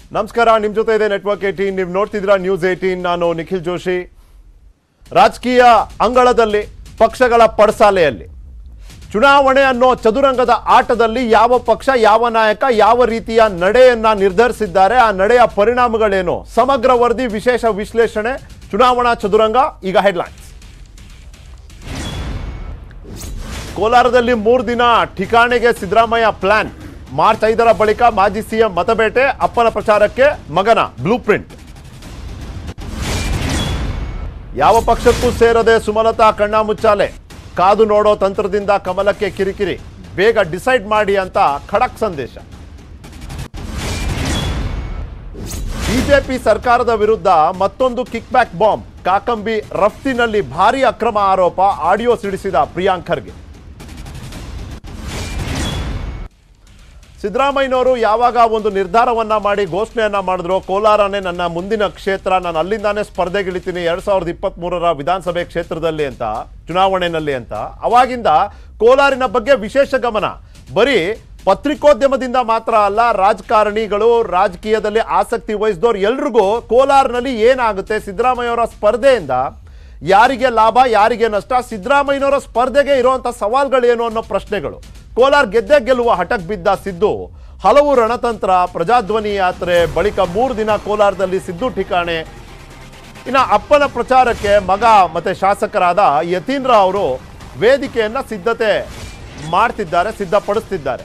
ನಮಸ್ಕಾರ ನಿಮ್ಮ ಜೊತೆ ಇದೆ ನೆಟ್ವರ್ಕ್ ಏಟೀನ್ ನೀವು ನೋಡ್ತಿದ್ದೀರಾ ನ್ಯೂಸ್ ಏಟೀನ್ ನಾನು ನಿಖಿಲ್ ಜೋಶಿ ರಾಜಕೀಯ ಅಂಗಳದಲ್ಲಿ ಪಕ್ಷಗಳ ಪಡಸಾಲೆಯಲ್ಲಿ ಚುನಾವಣೆ ಅನ್ನೋ ಚದುರಂಗದ ಆಟದಲ್ಲಿ ಯಾವ ಪಕ್ಷ ಯಾವ ನಾಯಕ ಯಾವ ರೀತಿಯ ನಡೆಯನ್ನ ನಿರ್ಧರಿಸಿದ್ದಾರೆ ಆ ನಡೆಯ ಪರಿಣಾಮಗಳೇನು ಸಮಗ್ರ ವರದಿ ವಿಶೇಷ ವಿಶ್ಲೇಷಣೆ ಚುನಾವಣಾ ಚದುರಂಗ ಈಗ ಹೆಡ್ಲೈನ್ಸ್ ಕೋಲಾರದಲ್ಲಿ ಮೂರು ದಿನ ಠಿಕಾಣೆಗೆ ಸಿದ್ದರಾಮಯ್ಯ ಪ್ಲಾನ್ ಮಾರ್ಚ್ ಐದರ ಬಳಿಕ ಮಾಜಿ ಸಿಎಂ ಮತಬೇಟೆ ಅಪ್ಪನ ಪ್ರಚಾರಕ್ಕೆ ಮಗನ ಬ್ಲೂ ಪ್ರಿಂಟ್ ಯಾವ ಪಕ್ಷಕ್ಕೂ ಸೇರದೆ ಸುಮಲತಾ ಕಣ್ಣಾಮುಚ್ಚಾಲೆ ಕಾದು ನೋಡೋ ತಂತ್ರದಿಂದ ಕಮಲಕ್ಕೆ ಕಿರಿಕಿರಿ ಬೇಗ ಡಿಸೈಡ್ ಮಾಡಿ ಅಂತ ಖಡಕ್ ಸಂದೇಶ ಬಿಜೆಪಿ ಸರ್ಕಾರದ ವಿರುದ್ಧ ಮತ್ತೊಂದು ಕಿಕ್ ಬ್ಯಾಕ್ ಬಾಂಬ್ ಕಾಕಂಬಿ ರಫ್ತಿನಲ್ಲಿ ಭಾರಿ ಅಕ್ರಮ ಆರೋಪ ಆಡಿಯೋ ಸಿಡಿಸಿದ ಪ್ರಿಯಾಂಕ್ ಖರ್ಗೆ ಸಿದ್ದರಾಮಯ್ಯನವರು ಯಾವಾಗ ಒಂದು ನಿರ್ಧಾರವನ್ನ ಮಾಡಿ ಘೋಷಣೆಯನ್ನ ಮಾಡಿದ್ರು ಕೋಲಾರನೇ ನನ್ನ ಮುಂದಿನ ಕ್ಷೇತ್ರ ನಾನು ಅಲ್ಲಿಂದಾನೇ ಸ್ಪರ್ಧೆಗಿಳಿತೀನಿ ಎರಡ್ ಸಾವಿರದ ಇಪ್ಪತ್ತ್ ಮೂರರ ವಿಧಾನಸಭೆ ಕ್ಷೇತ್ರದಲ್ಲಿ ಅಂತ ಚುನಾವಣೆಯಲ್ಲಿ ಅಂತ ಅವಾಗಿಂದ ಕೋಲಾರಿನ ಬಗ್ಗೆ ವಿಶೇಷ ಗಮನ ಬರೀ ಪತ್ರಿಕೋದ್ಯಮದಿಂದ ಮಾತ್ರ ಅಲ್ಲ ರಾಜಕಾರಣಿಗಳು ರಾಜಕೀಯದಲ್ಲಿ ಆಸಕ್ತಿ ವಹಿಸಿದವ್ರು ಎಲ್ರಿಗೂ ಕೋಲಾರ್ನಲ್ಲಿ ಏನಾಗುತ್ತೆ ಸಿದ್ದರಾಮಯ್ಯವರ ಸ್ಪರ್ಧೆಯಿಂದ ಯಾರಿಗೆ ಲಾಭ ಯಾರಿಗೆ ನಷ್ಟ ಸಿದ್ದರಾಮಯ್ಯನವರ ಸ್ಪರ್ಧೆಗೆ ಇರುವಂಥ ಸವಾಲ್ಗಳೇನು ಅನ್ನೋ ಪ್ರಶ್ನೆಗಳು ಕೋಲಾರ ಗೆದ್ದೆ ಗೆಲ್ಲುವ ಹಠಕ್ ಬಿದ್ದ ಸಿದ್ದು ಹಲವು ರಣತಂತ್ರ ಪ್ರಜಾಧ್ವನಿ ಯಾತ್ರೆ ಬಳಿಕ ಮೂರು ದಿನ ಕೋಲಾರದಲ್ಲಿ ಸಿದ್ದು ಠಿಕಾಣೆ ಇನ್ನು ಅಪ್ಪನ ಪ್ರಚಾರಕ್ಕೆ ಮಗ ಮತ್ತೆ ಶಾಸಕರಾದ ಯತೀಂದ್ರ ಅವರು ವೇದಿಕೆಯನ್ನ ಸಿದ್ಧತೆ ಮಾಡ್ತಿದ್ದಾರೆ ಸಿದ್ಧಪಡಿಸ್ತಿದ್ದಾರೆ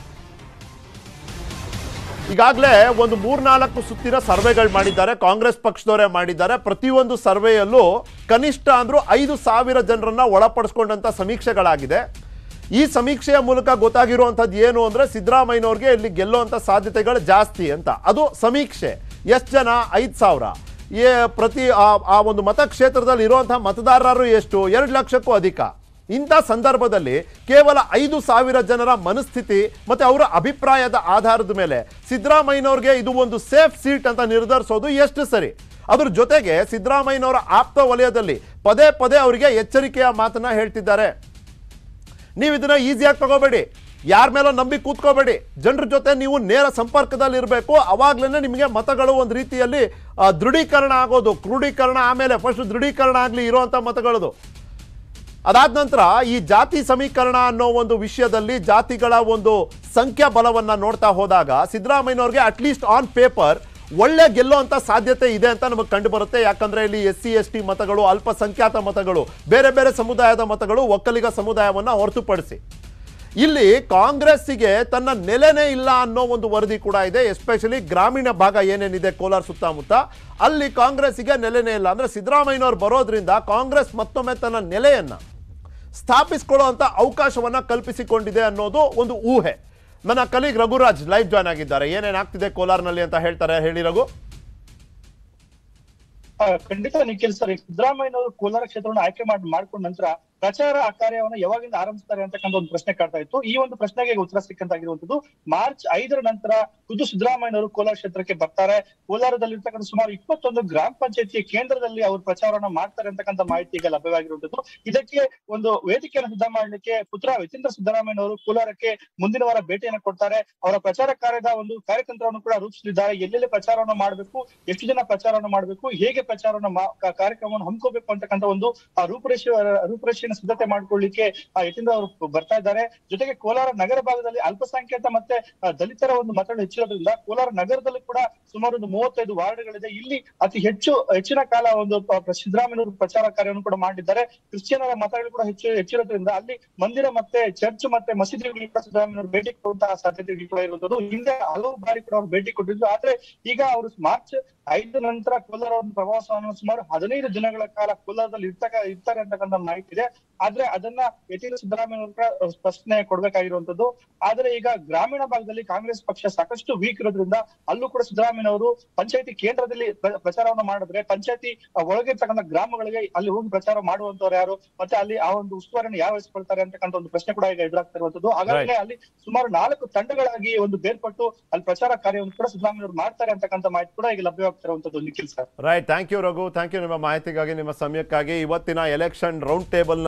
ಈಗಾಗಲೇ ಒಂದು ಮೂರ್ನಾಲ್ಕು ಸುತ್ತಿನ ಸರ್ವೆಗಳು ಮಾಡಿದ್ದಾರೆ ಕಾಂಗ್ರೆಸ್ ಪಕ್ಷದವರೇ ಮಾಡಿದ್ದಾರೆ ಪ್ರತಿಯೊಂದು ಸರ್ವೆಯಲ್ಲೂ ಕನಿಷ್ಠ ಅಂದ್ರೂ ಐದು ಸಾವಿರ ಜನರನ್ನ ಒಳಪಡಿಸ್ಕೊಂಡಂತ ಸಮೀಕ್ಷೆಗಳಾಗಿದೆ ಈ ಸಮೀಕ್ಷೆಯ ಮೂಲಕ ಗೊತ್ತಾಗಿರುವಂಥದ್ದು ಏನು ಅಂದ್ರೆ ಸಿದ್ದರಾಮಯ್ಯನವ್ರಿಗೆ ಇಲ್ಲಿ ಗೆಲ್ಲುವಂಥ ಸಾಧ್ಯತೆಗಳು ಜಾಸ್ತಿ ಅಂತ ಅದು ಸಮೀಕ್ಷೆ ಎಷ್ಟು ಜನ ಐದು ಸಾವಿರ ಏ ಪ್ರತಿ ಆ- ಆ ಒಂದು ಮತಕ್ಷೇತ್ರದಲ್ಲಿ ಇರುವಂತಹ ಮತದಾರರು ಎಷ್ಟು ಎರಡು ಲಕ್ಷಕ್ಕೂ ಅಧಿಕ ಇಂಥ ಸಂದರ್ಭದಲ್ಲಿ ಕೇವಲ ಐದು ಸಾವಿರ ಜನರ ಮನಸ್ಥಿತಿ ಮತ್ತೆ ಅವರ ಅಭಿಪ್ರಾಯದ ಆಧಾರದ ಮೇಲೆ ಸಿದ್ದರಾಮಯ್ಯನವ್ರಿಗೆ ಇದು ಒಂದು ಸೇಫ್ ಸೀಟ್ ಅಂತ ನಿರ್ಧರಿಸೋದು ಎಷ್ಟು ಸರಿ ಅದ್ರ ಜೊತೆಗೆ ಸಿದ್ದರಾಮಯ್ಯನವರ ಆಪ್ತ ವಲಯದಲ್ಲಿ ಪದೇ ಪದೇ ಅವರಿಗೆ ಎಚ್ಚರಿಕೆಯ ಮಾತನ್ನ ಹೇಳ್ತಿದ್ದಾರೆ ನೀವು ಇದನ್ನ ಈಸಿಯಾಗಿ ತಗೋಬೇಡಿ ಯಾರ ಮೇಲೋ ನಂಬಿ ಕೂತ್ಕೋಬೇಡಿ ಜನರ ಜೊತೆ ನೀವು ನೇರ ಸಂಪರ್ಕದಲ್ಲಿ ಇರಬೇಕು ಅವಾಗ್ಲೇ ನಿಮಗೆ ಮತಗಳು ಒಂದು ರೀತಿಯಲ್ಲಿ ಆ, ದೃಢೀಕರಣ ಆಗೋದು ಕ್ರೋಢೀಕರಣ ಆಮೇಲೆ ಫಸ್ಟ್ ದೃಢೀಕರಣ ಆಗಲಿ ಇರುವಂಥ ಮತಗಳದು ಅದಾದ ನಂತರ ಈ ಜಾತಿ ಸಮೀಕರಣ ಅನ್ನೋ ಒಂದು ವಿಷಯದಲ್ಲಿ ಜಾತಿಗಳ ಒಂದು ಸಂಖ್ಯಾ ಬಲವನ್ನ ನೋಡ್ತಾ ಹೋದಾಗ ಸಿದ್ದರಾಮಯ್ಯನವ್ರಿಗೆ ಅಟ್ಲೀಸ್ಟ್ ಆನ್ ಪೇಪರ್ ಒಳ್ಳೆ ಗೆಲ್ಲುವಂತ ಸಾಧ್ಯತೆ ಇದೆ ಅಂತ ನಮಗೆ ಕಂಡು ಬರುತ್ತೆ ಯಾಕಂದ್ರೆ ಇಲ್ಲಿ ಎಸ್ ಸಿ ಎಸ್ ಟಿ ಮತಗಳು ಅಲ್ಪಸಂಖ್ಯಾತ ಮತಗಳು ಬೇರೆ ಬೇರೆ ಸಮುದಾಯದ ಮತಗಳು ಒಕ್ಕಲಿಗ ಸಮುದಾಯವನ್ನ ಹೊರತುಪಡಿಸಿ ಇಲ್ಲಿ ಕಾಂಗ್ರೆಸ್ಸಿಗೆ ತನ್ನ ನೆಲೆನೇ ಇಲ್ಲ ಅನ್ನೋ ಒಂದು ವರದಿ ಕೂಡ ಇದೆ ಎಸ್ಪೆಷಲಿ ಗ್ರಾಮೀಣ ಭಾಗ ಏನೇನಿದೆ ಕೋಲಾರ ಸುತ್ತಮುತ್ತ ಅಲ್ಲಿ ಕಾಂಗ್ರೆಸ್ಸಿಗೆ ನೆಲೆನೇ ಇಲ್ಲ ಅಂದ್ರೆ ಸಿದ್ದರಾಮಯ್ಯನವ್ರು ಬರೋದ್ರಿಂದ ಕಾಂಗ್ರೆಸ್ ಮತ್ತೊಮ್ಮೆ ತನ್ನ ನೆಲೆಯನ್ನ ಸ್ಥಾಪಿಸಿಕೊಳ್ಳುವಂತ ಅವಕಾಶವನ್ನ ಕಲ್ಪಿಸಿಕೊಂಡಿದೆ ಅನ್ನೋದು ಒಂದು ಊಹೆ ನನ್ನ ಕಲೀಗ್ ರಘುರಾಜ್ ಲೈವ್ ಜಾಯ್ನ್ ಆಗಿದ್ದಾರೆ ಏನೇನಾಗ್ತಿದೆ ಕೋಲಾರ್ನಲ್ಲಿ ಅಂತ ಹೇಳ್ತಾರೆ ಹೇಳಿ ರಘು ಆ, ಖಂಡಿತ ನಿಖಿಲ್ ಸರ್ ಸಿದ್ದರಾಮಯ್ಯನವರು ಕೋಲಾರ ಕ್ಷೇತ್ರವನ್ನು ಆಯ್ಕೆ ಮಾಡಿ ಮಾಡ್ಕೊಂಡ ನಂತರ ಪ್ರಚಾರ ಕಾರ್ಯವನ್ನು ಯಾವಾಗಿಂದ ಆರಂಭಿಸ್ತಾರೆ ಅಂತಕ್ಕಂಥ ಒಂದು ಪ್ರಶ್ನೆ ಕಾಡ್ತಾ ಇತ್ತು ಈ ಒಂದು ಪ್ರಶ್ನೆಗೆ ಉತ್ತರ ಸಿಕ್ಕಂತಾಗಿರುವಂತದ್ದು ಮಾರ್ಚ್ ಐದರ ನಂತರ ಖುದ್ದು ಸಿದ್ದರಾಮಯ್ಯನವರು ಕೋಲಾರ ಕ್ಷೇತ್ರಕ್ಕೆ ಬರ್ತಾರೆ ಕೋಲಾರದಲ್ಲಿರ್ತಕ್ಕಂಥ ಸುಮಾರು ಇಪ್ಪತ್ತೊಂದು ಗ್ರಾಮ ಪಂಚಾಯತಿಯ ಕೇಂದ್ರದಲ್ಲಿ ಅವರು ಪ್ರಚಾರವನ್ನ ಮಾಡ್ತಾರೆ ಅಂತಕ್ಕಂಥ ಮಾಹಿತಿ ಈಗ ಲಭ್ಯವಾಗಿರುವಂತದ್ದು ಇದಕ್ಕೆ ಒಂದು ವೇದಿಕೆಯನ್ನು ಸಿದ್ಧ ಮಾಡಲಿಕ್ಕೆ ಪುತ್ರ ಯತೀಂದ್ರ ಸಿದ್ದರಾಮಯ್ಯನವರು ಕೋಲಾರಕ್ಕೆ ಮುಂದಿನ ವಾರ ಭೇಟಿಯನ್ನು ಕೊಡ್ತಾರೆ ಅವರ ಪ್ರಚಾರ ಕಾರ್ಯದ ಒಂದು ಕಾರ್ಯತಂತ್ರವನ್ನು ಕೂಡ ರೂಪಿಸಲಿದ್ದಾರೆ ಎಲ್ಲೆಲ್ಲಿ ಪ್ರಚಾರವನ್ನು ಮಾಡಬೇಕು ಎಷ್ಟು ಜನ ಪ್ರಚಾರವನ್ನು ಮಾಡಬೇಕು ಹೇಗೆ ಪ್ರಚಾರವನ್ನು ಮಾ- ಕ- ಕಾರ್ಯಕ್ರಮವನ್ನು ಹಮ್ಮಿಕೋಬೇಕು ಅಂತಕ್ಕಂಥ ಒಂದು ಆ ರೂಪುರೇಷೆ ರೂಪುರೇಷೆಯನ್ನು ಸಿದ್ಧತೆ ಮಾಡ್ಕೊಳ್ಳಿಕ್ಕೆ ಆ ಯತೀಂದ್ರ ಅವರು ಬರ್ತಾ ಇದ್ದಾರೆ ಜೊತೆಗೆ ಕೋಲಾರ ನಗರ ಭಾಗದಲ್ಲಿ ಅಲ್ಪಸಂಖ್ಯಾತ ಮತ್ತೆ ಆ, ದಲಿತರ ಒಂದು ಮತಗಳು ಹೆಚ್ಚಿರೋದ್ರಿಂದ ಕೋಲಾರ ನಗರದಲ್ಲಿ ಕೂಡ ಸುಮಾರು ಒಂದು ಮೂವತ್ತೈದು ವಾರ್ಡ್ಗಳಿದೆ ಇಲ್ಲಿ ಅತಿ ಹೆಚ್ಚು ಹೆಚ್ಚಿನ ಕಾಲ ಒಂದು ಪ- ಪ- ಸಿದ್ದರಾಮಯ್ಯನವರು ಪ್ರಚಾರ ಕಾರ್ಯವನ್ನು ಕೂಡ ಮಾಡಿದ್ದಾರೆ ಕ್ರಿಶ್ಚಿಯನರ ಮತಗಳು ಕೂಡ ಹೆಚ್ಚು ಹೆಚ್ಚಿರೋದ್ರಿಂದ ಅಲ್ಲಿ ಮಂದಿರ ಮತ್ತೆ ಚರ್ಚ್ ಮತ್ತೆ ಮಸೀದಿಗಳಿಗೆ ಕೂಡ ಸಿದ್ದರಾಮಯ್ಯನವರು ಭೇಟಿ ಕೊಡುವಂತಹ ಸಾಧ್ಯತೆಗಳು ಕೂಡ ಇರುವಂತದ್ದು ಹಿಂದೆ ಹಲವು ಬಾರಿ ಕೂಡ ಅವರು ಭೇಟಿ ಕೊಟ್ಟಿದ್ರು ಆದ್ರೆ ಈಗ ಅವರು ಮಾರ್ಚ್ ಐದು ನಂತರ ಕೋಲಾರ ಒಂದು ಪ್ರವಾಸವನ್ನು ಸುಮಾರು ಹದಿನೈದು ದಿನಗಳ ಕಾಲ ಕೋಲಾರದಲ್ಲಿ ಇರ್ತಕ್ಕ ಇರ್ತಾರೆ ಅಂತಕ್ಕಂಥ ಮಾಹಿತಿ ಇದೆ ಆದ್ರೆ ಅದನ್ನ ಯತೀಂದ್ರ ಸಿದ್ದರಾಮಯ್ಯ ಕೂಡ ಸ್ಪಷ್ಟನೆ ಕೊಡ್ಬೇಕಾಗಿರುವಂತದ್ದು ಆದ್ರೆ ಈಗ ಗ್ರಾಮೀಣ ಭಾಗದಲ್ಲಿ ಕಾಂಗ್ರೆಸ್ ಪಕ್ಷ ಸಾಕಷ್ಟು ವೀಕ್ ಇರೋದ್ರಿಂದ ಅಲ್ಲೂ ಕೂಡ ಸಿದ್ದರಾಮಯ್ಯ ಅವರು ಪಂಚಾಯತಿ ಕೇಂದ್ರದಲ್ಲಿ ಪ್ರ- ಪ್ರಚಾರವನ್ನ ಮಾಡಿದ್ರೆ ಪಂಚಾಯತಿ ಒಳಗಿರ್ತಕ್ಕಂಥ ಗ್ರಾಮಗಳಿಗೆ ಅಲ್ಲಿ ಹೋಗಿ ಪ್ರಚಾರ ಮಾಡುವಂತವ್ರು ಯಾರು ಮತ್ತೆ ಅಲ್ಲಿ ಆ ಒಂದು ಉಸ್ತುವಾರಿಯನ್ನು ಯಾರು ವಹಿಸ್ಕೊಳ್ತಾರೆ ಅಂತಕ್ಕಂಥ ಒಂದು ಪ್ರಶ್ನೆ ಕೂಡ ಈಗ ಎದುರಾಗ್ತಾ ಇರುವಂತದ್ದು ಹಾಗಾದ್ರೆ ಅಲ್ಲಿ ಸುಮಾರು ನಾಲ್ಕು ತಂಡಗಳಾಗಿ ಒಂದು ಬೇರ್ಪಟ್ಟು ಅಲ್ಲಿ ಪ್ರಚಾರ ಕಾರ್ಯವನ್ನು ಕೂಡ ಸಿದ್ದರಾಮಯ್ಯ ಅವರು ಮಾಡ್ತಾರೆ ಅಂತಕ್ಕಂಥ ಮಾಹಿತಿ ಕೂಡ ಈಗ ಲಭ್ಯವಾಗ್ತಿರುವಂತದ್ದು Nikhil sir right thank you Raghu thank you ನಿಮ್ಮ ಮಾಹಿತಿಗಾಗಿ ನಿಮ್ಮ ಸಮಯಕ್ಕಾಗಿ ಇವತ್ತಿನ ಎಲೆಕ್ಷನ್ ರೌಂಡ್ ಟೇಬಲ್